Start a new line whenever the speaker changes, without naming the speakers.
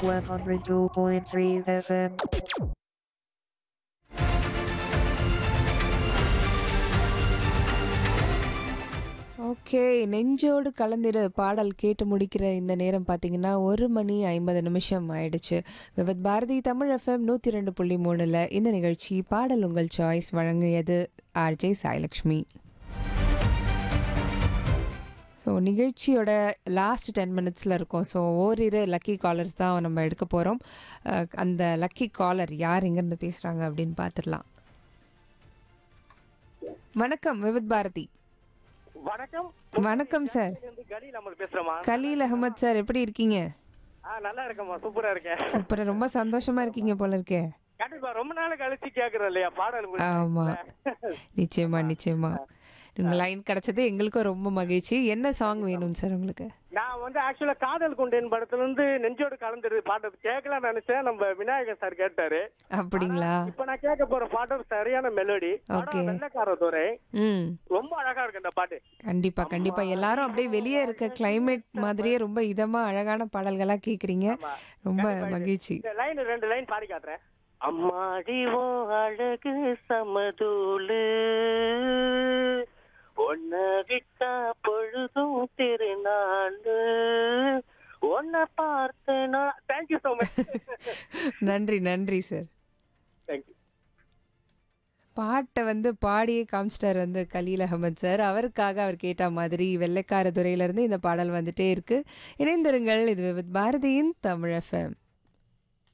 102.3 FM.
Okay நெஞ்சோடு கலந்திரு பாடல் கேட்டு முடிக்கிற இந்த நேரம் பார்த்தீங்கன்னா ஒரு மணி ஐம்பது நிமிஷம் ஆயிடுச்சு விவத் பாரதி தமிழ் எஃப்எம் நூற்றி ரெண்டு புள்ளி மூணில் இந்த நிகழ்ச்சி பாடல் உங்கள் சாய்ஸ் வழங்கியது ஆர்ஜே சாய்லக்ஷ்மி ஸோ நிகழ்ச்சியோட லாஸ்ட் டென் மினிட்ஸில் இருக்கும் ஸோ ஓரிரு லக்கி காலர்ஸ் தான் நம்ம எடுக்க போகிறோம் அந்த லக்கி காலர் யார் எங்கேருந்து பேசுகிறாங்க அப்படின்னு பார்த்துடலாம் வணக்கம் விவித் பாரதி
வணக்கம்
வணக்கம் சார்
இருந்து கலீல் அமர் பேசுறேமா
கலீல் அகமத் சார் எப்படி இருக்கீங்க
ஆ நல்லா இருக்கேம்மா சூப்பரா இருக்கேன்
சூப்பரா ரொம்ப சந்தோஷமா இருக்கீங்க போல இருக்கே
கண்டிப்பா ரொம்ப நாள் கழிச்சு கேக்குறேன் இல்லையா பாடல் உங்களுக்கு.
ஆமா நிச்சயமா நிச்சயமா உங்க லைன் கிடைச்சது எங்களுக்கும் ரொம்ப மகிழ்ச்சி என்ன சாங் வேணும் சார் உங்களுக்கு
நான் வந்து ஆக்சுவலா காதல் கொண்டேன் படத்துல இருந்து நெஞ்சோடு கலந்துரு பாட்டு கேட்கலாம் நினைச்சேன் நம்ம விநாயகர் சார் கேட்டாரு
அப்படிங்களா
இப்ப நான் கேட்க போற பாட்டு சரியான மெலோடி
Okay.
வெள்ளக்கார துறை
ம்
ரொம்ப அழகா இருக்கு இந்த பாட்டு
கண்டிப்பா கண்டிப்பா எல்லாரும் அப்படியே வெளியே இருக்க கிளைமேட் மாதிரியே ரொம்ப இதமா அழகான பாடல்களா கேக்குறீங்க ரொம்ப மகிழ்ச்சி
இந்த லைன் ரெண்டு லைன் பாடி காட்டுறேன் அம்மாடி ஓ அழகு சமதூளு ஒன்ன விட்டா பொழுதும் திருநாளு ஒன்ன பார்த்தேனா தேங்க்யூ ஸோ மச்
நன்றி நன்றி சார்
தேங்க்யூ
பாட்டை வந்து பாடியே காமிச்சிட்டார் வந்து கலீல் அகமது சார் அவருக்காக அவர் கேட்ட மாதிரி வெள்ளைக்கார துறையிலிருந்து இந்த பாடல் வந்துட்டே இருக்கு இணைந்திருங்கள் இது வித் பாரதியின் தமிழ் எஃப்எம்